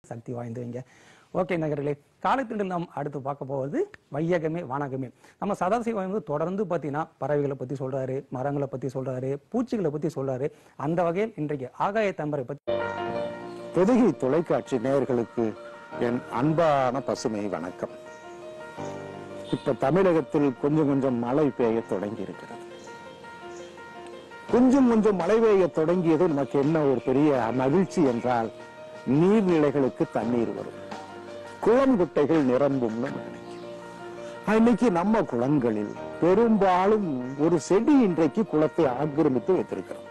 சக்தி வாய்ந்தவங்க okay நகர்களே காலத்தினில் நாம் அடுத்து பார்க்க போவது வையகமே வானகமே நம்ம சதாசிவம் வந்து தொடர்ந்து பார்த்தீங்கன்னா பறவைகளை பத்தி சொல்றாரு மரங்களை பத்தி சொல்றாரு பூச்சிகளை பத்தி சொல்றாரு அந்த வகையில் இன்றைக்கு ஆகாய தம்பரை பத்தி பொதுகை தொலைக்காட்சி நேயர்களுக்கு என் அன்பான பசுமை வணக்கம் இப்ப தமிழகத்தில் கொஞ்சம் கொஞ்சம் மழை பெய்ய தொடங்கி இருக்கிறது கொஞ்சம் கொஞ்சம் மழை பெய்ய தொடங்கியது நமக்கு என்ன ஒரு பெரிய மகிழ்ச்சி என்றால் நீர்நிலைகளுக்கு தண்ணீர் வரும் குளம் குட்டைகள் நிரம்பும்னு நினைக்கிறேன் இன்னைக்கு நம்ம குளங்களில் பெரும்பாலும் ஒரு செடி இன்றைக்கு குளத்தை ஆக்கிரமித்து வைத்திருக்கிறோம்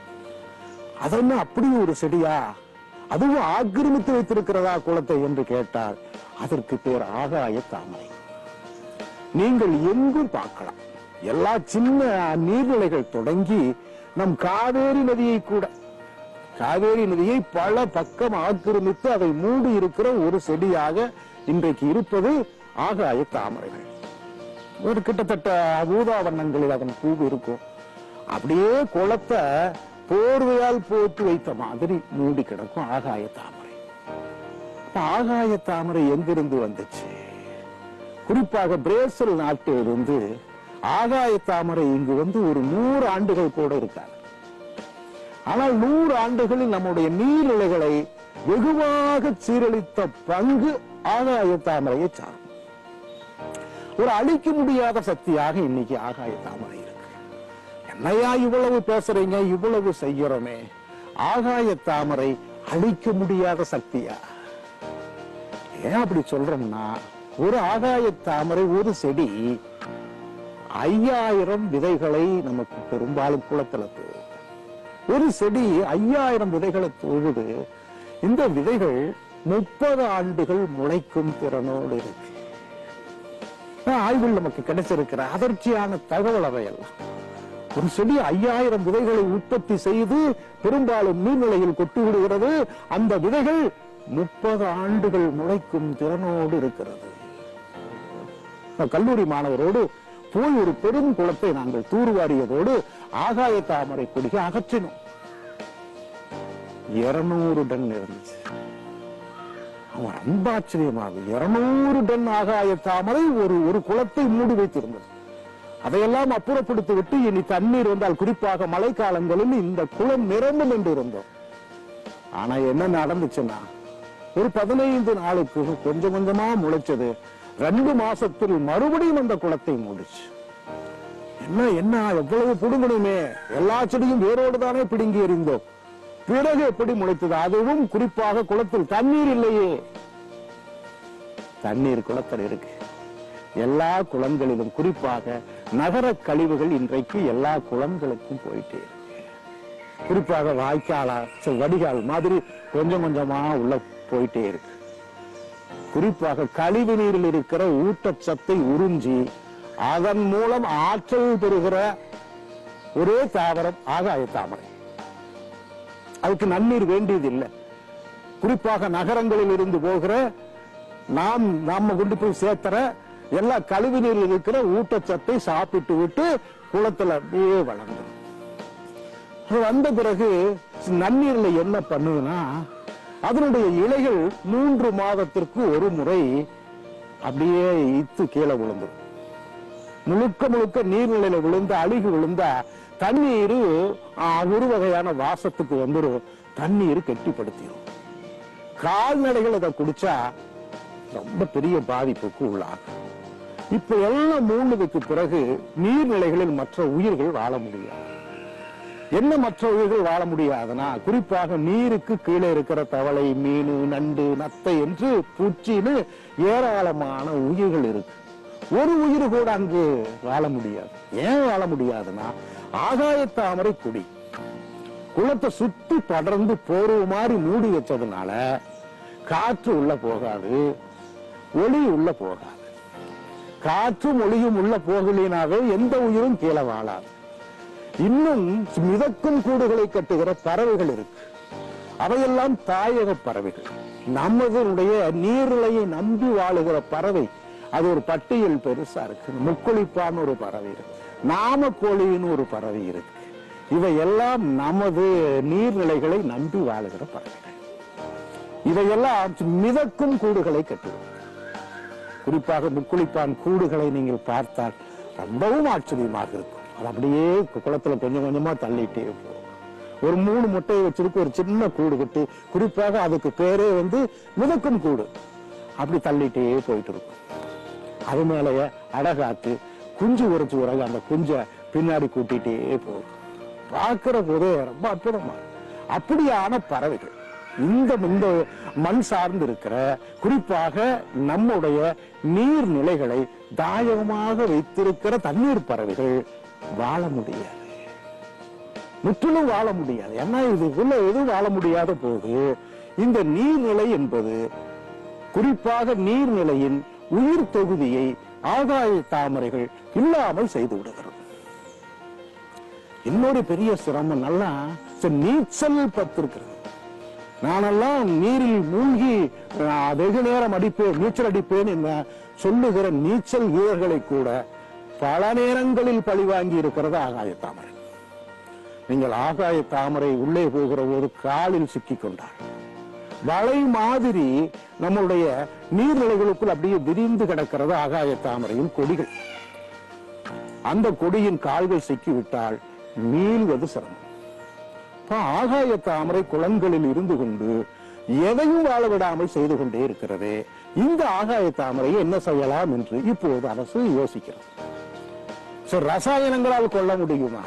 அதென்ன அப்படி ஒரு செடியா அதுவும் ஆக்கிரமித்து வைத்திருக்கிறதா குளத்தை என்று கேட்டால் அதற்கு பேர் ஆகாய தாமரை நீங்கள் எங்கும் பார்க்கலாம் எல்லா சின்ன நீர்நிலைகள் தொடங்கி நம் காவேரி நதியை கூட காவேரி நதியை பல பக்கம் ஆக்கிரமித்து அதை மூடி இருக்கிற ஒரு செடியாக இன்றைக்கு இருப்பது ஆகாய தாமரைகள் ஒரு கிட்டத்தட்ட ஊதா வண்ணங்களில் அதன் பூ இருக்கும் அப்படியே குளத்தை போர்வையால் போட்டு வைத்த மாதிரி மூடி கிடக்கும் ஆகாய தாமரை அப்ப ஆகாய தாமரை எங்கிருந்து வந்துச்சு குறிப்பாக பிரேசில் நாட்டிலிருந்து ஆகாய தாமரை இங்கு வந்து ஒரு நூறு ஆண்டுகள் கூட இருக்காது ஆனால் நூறு ஆண்டுகளில் நம்முடைய நீர்நிலைகளை வெகுவாக சீரழித்த பங்கு ஆகாய தாமரையை சாரும் ஒரு அழிக்க முடியாத சக்தியாக இன்னைக்கு ஆகாய தாமரை இருக்கு என்னையா இவ்வளவு பேசுறீங்க இவ்வளவு செய்யறோமே ஆகாய தாமரை அழிக்க முடியாத சக்தியா ஏன் அப்படி சொல்றோம்னா ஒரு ஆகாய தாமரை ஒரு செடி ஐயாயிரம் விதைகளை நமக்கு பெரும்பாலும் குளத்துல தூவும் ஒரு செடி ஐயாயிரம் விதைகளை தூவுது இந்த விதைகள் முப்பது ஆண்டுகள் முளைக்கும் திறனோடு இருக்கு ஆய்வில் நமக்கு கிடைச்சிருக்கிற அதிர்ச்சியான தகவல் அவையெல்லாம் ஒரு செடி ஐயாயிரம் விதைகளை உற்பத்தி செய்து பெரும்பாலும் நீர்நிலையில் கொட்டி விடுகிறது அந்த விதைகள் முப்பது ஆண்டுகள் முளைக்கும் திறனோடு இருக்கிறது நான் கல்லூரி மாணவரோடு போய் ஒரு பெரும் குளத்தை நாங்கள் தூர்வாரியதோடு ஆகாய தாமரை கொடியை அகற்றினோம் இருநூறு டன் இருந்துச்சு அவன் ரொம்ப ஆச்சரியமாக இருநூறு டன் ஆகாய தாமரை ஒரு ஒரு குளத்தை மூடி வைத்திருந்தது அதையெல்லாம் அப்புறப்படுத்தி விட்டு இனி தண்ணீர் வந்தால் குறிப்பாக மழைக்காலங்களில் இந்த குளம் நிரம்பும் என்று இருந்தோம் ஆனா என்ன நடந்துச்சுன்னா ஒரு பதினைந்து நாளுக்கு கொஞ்சம் கொஞ்சமா முளைச்சது ரெண்டு மாசத்தில் மறுபடியும் அந்த குளத்தை மூடிச்சு என்ன என்ன எவ்வளவு புடுங்கணுமே எல்லா செடியும் வேரோடு தானே பிடுங்கி எறிந்தோம் பிறகு எப்படி முளைத்தது அதுவும் குறிப்பாக குளத்தில் தண்ணீர் இல்லையே தண்ணீர் குளத்தில் இருக்கு எல்லா குளங்களிலும் குறிப்பாக நகர கழிவுகள் இன்றைக்கு எல்லா குளங்களுக்கும் போயிட்டே இருக்கு குறிப்பாக வாய்க்காலா சரி, வடிகால் மாதிரி கொஞ்சம் கொஞ்சமா உள்ள போயிட்டே இருக்கு குறிப்பாக கழிவு நீரில் இருக்கிற ஊட்டச்சத்தை உறிஞ்சி அதன் மூலம் ஆற்றல் பெறுகிற ஒரே தாவரம் ஆகாய தாமரை அதுக்கு நன்னீர் வேண்டியது இல்லை குறிப்பாக நகரங்களில் இருந்து போகிற நாம் நாம கொண்டு போய் சேர்த்துற எல்லா கழிவு நீரில் இருக்கிற ஊட்டச்சத்தை சாப்பிட்டு விட்டு குளத்துல அப்படியே வளர்ந்துடும் அது வந்த பிறகு நன்னீர்ல என்ன பண்ணுதுன்னா அதனுடைய இலைகள் மூன்று மாதத்திற்கு ஒரு முறை அப்படியே இத்து கீழே விழுந்துடும் முழுக்க முழுக்க நீர்நிலையில விழுந்த அழுகி விழுந்த தண்ணீர் ஆ, ஒரு வகையான வாசத்துக்கு வந்துடும் தண்ணீர் கெட்டிப்படுத்திடும் கால்நடைகள் அதை குடிச்சா ரொம்ப பெரிய பாதிப்புக்கு உள்ளாகும் இப்ப எல்லாம் மூணுதுக்கு பிறகு நீர்நிலைகளில் மற்ற உயிர்கள் வாழ முடியாது என்ன மற்ற உயிர்கள் வாழ முடியாதுன்னா குறிப்பாக நீருக்கு கீழே இருக்கிற தவளை மீன் நண்டு நத்தை என்று பூச்சின்னு ஏராளமான உயிர்கள் இருக்கு ஒரு உயிர் கூட அங்கு வாழ முடியாது ஏன் வாழ முடியாதுன்னா ஆகாய தாமரை குடி குளத்தை சுத்தி படர்ந்து போர்வு மாதிரி மூடி வச்சதுனால காற்று உள்ள போகாது ஒளி உள்ள போகாது காற்றும் ஒளியும் உள்ள போகலினாவே எந்த உயிரும் கீழே வாழாது இன்னும் மிதக்கும் கூடுகளை கட்டுகிற பறவைகள் இருக்கு அவையெல்லாம் தாயக பறவைகள் நமதனுடைய நீர்நிலையை நம்பி வாழுகிற பறவை அது ஒரு பட்டியல் பெருசா இருக்கு முக்குளிப்பான்னு ஒரு பறவை இருக்கு நாமக்கோழின்னு ஒரு பறவை இருக்கு இவை எல்லாம் நமது நீர்நிலைகளை நம்பி வாழுகிற பறவைகள் இவையெல்லாம் மிதக்கும் கூடுகளை கட்டுவது குறிப்பாக முக்குளிப்பான் கூடுகளை நீங்கள் பார்த்தால் ரொம்பவும் ஆச்சரியமாக இருக்கும் அது அப்படியே குளத்துல கொஞ்சம் கொஞ்சமா தள்ளிட்டே போகும் ஒரு மூணு முட்டையை வச்சிருக்கு ஒரு சின்ன கூடு கட்டி குறிப்பாக அதுக்கு பேரே வந்து மிதக்கும் கூடு அப்படி தள்ளிட்டே போயிட்டு இருக்கும் அது மேலேயே அடகாத்து குஞ்சு உரைச்சு உறங்க அந்த குஞ்சை பின்னாடி கூட்டிட்டே போகும் பார்க்கிற போதே ரொம்ப அற்புதமா இருக்கும். அப்படியான பறவைகள் இந்த இந்த மண் சார்ந்து இருக்கிற குறிப்பாக நம்முடைய நீர்நிலைகளை தாயகமாக வைத்திருக்கிற தண்ணீர் பறவைகள் வாழ முடியாது முற்றிலும் வாழ முடியாது ஏன்னா இதுக்குள்ள எதுவும் வாழ முடியாத போது இந்த நீர்நிலை என்பது குறிப்பாக நீர்நிலையின் உயிர் தொகுதியை ஆகாய தாமரைகள் இல்லாமல் செய்து விடுகிறது இன்னொரு பெரிய சிரமம் நல்லா சரி, நீச்சல் பத்திருக்கிறது நானெல்லாம் நீரில் மூழ்கி அஹ், வெகு நேரம் அடிப்பேன் நீச்சல் அடிப்பேன் என சொல்லுகிற நீச்சல் வீரர்களை கூட பல நேரங்களில் பழிவாங்கி இருக்கிறது ஆகாய தாமரை நீங்கள் ஆகாய தாமரை உள்ளே போகிற போது காலில் சிக்கிக் கொண்டார் வலை மாதிரி நம்முடைய நீர்நிலைகளுக்குள் அப்படியே விரிந்து கிடக்கிறது ஆகாய தாமரையின் கொடிகள் அந்த கொடியின் கால்கள் சிக்கிவிட்டால் மீள்வது சிரமம் இப்ப ஆகாய தாமரை குளங்களில் இருந்து கொண்டு எதையும் வாழ விடாமல் செய்து கொண்டே இருக்கிறது இந்த ஆகாய தாமரையை என்ன செய்யலாம் என்று இப்போது அரசு யோசிக்கிறது சரி ரசாயனங்களால் கொள்ள முடியுமா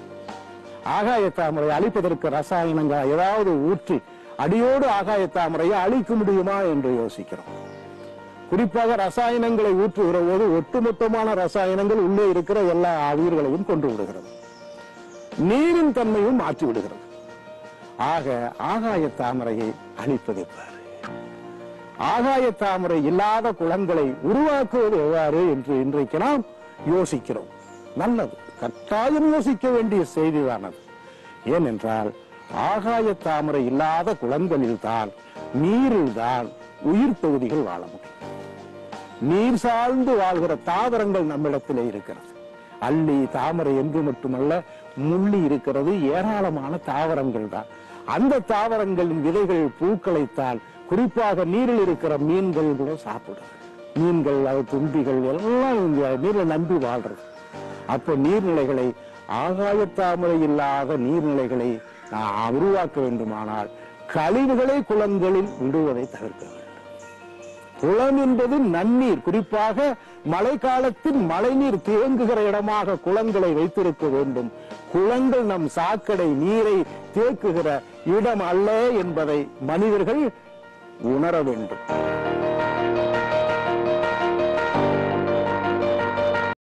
ஆகாய தாமரை அழிப்பதற்கு ரசாயனங்கள் ஏதாவது ஊற்றி அடியோடு ஆகாய தாமரையை அழிக்க முடியுமா என்று யோசிக்கிறோம் குறிப்பாக ரசாயனங்களை ஊற்றுகிற போது ஒட்டுமொத்தமான ரசாயனங்கள் உள்ளே இருக்கிற எல்லா உயிர்களையும் கொண்டு விடுகிறது நீரின் தன்மையும் மாற்றி விடுகிறது ஆக ஆகாய தாமரையை அழிப்பது எவ்வாறு ஆகாய தாமரை இல்லாத குளங்களை உருவாக்குவது எவ்வாறு என்று இன்றைக்கு நாம் யோசிக்கிறோம் நல்லது கட்டாயம் யோசிக்க வேண்டிய செய்திதான் அது ஏனென்றால் ஆகாய தாமரை இல்லாத குளங்களில் தான் நீரில் தான் உயிர் தொகுதிகள் வாழ முடியும் நீர் சார்ந்து வாழ்கிற தாவரங்கள் நம்மிடத்திலே இருக்கிறது அள்ளி தாமரை என்று மட்டுமல்ல முள்ளி இருக்கிறது ஏராளமான தாவரங்கள் தான் அந்த தாவரங்களின் விதைகள் பூக்களைத்தான் குறிப்பாக நீரில் இருக்கிற மீன்கள் கூட சாப்பிடுது மீன்கள் அது தும்பிகள் எல்லாம் இந்த நீரை நம்பி வாழ்றது அப்போ நீர்நிலைகளை ஆகாய தாமரை இல்லாத நீர்நிலைகளை நான் உருவாக்க வேண்டுமானால் கழிவுகளை குளங்களில் விடுவதை தவிர்க்க வேண்டும் குளம் என்பது நன்னீர் குறிப்பாக மழை காலத்தில் மழைநீர் தேங்குகிற இடமாக குளங்களை வைத்திருக்க வேண்டும் குளங்கள் நம் சாக்கடை நீரை தேக்குகிற இடம் அல்ல என்பதை மனிதர்கள் உணர வேண்டும்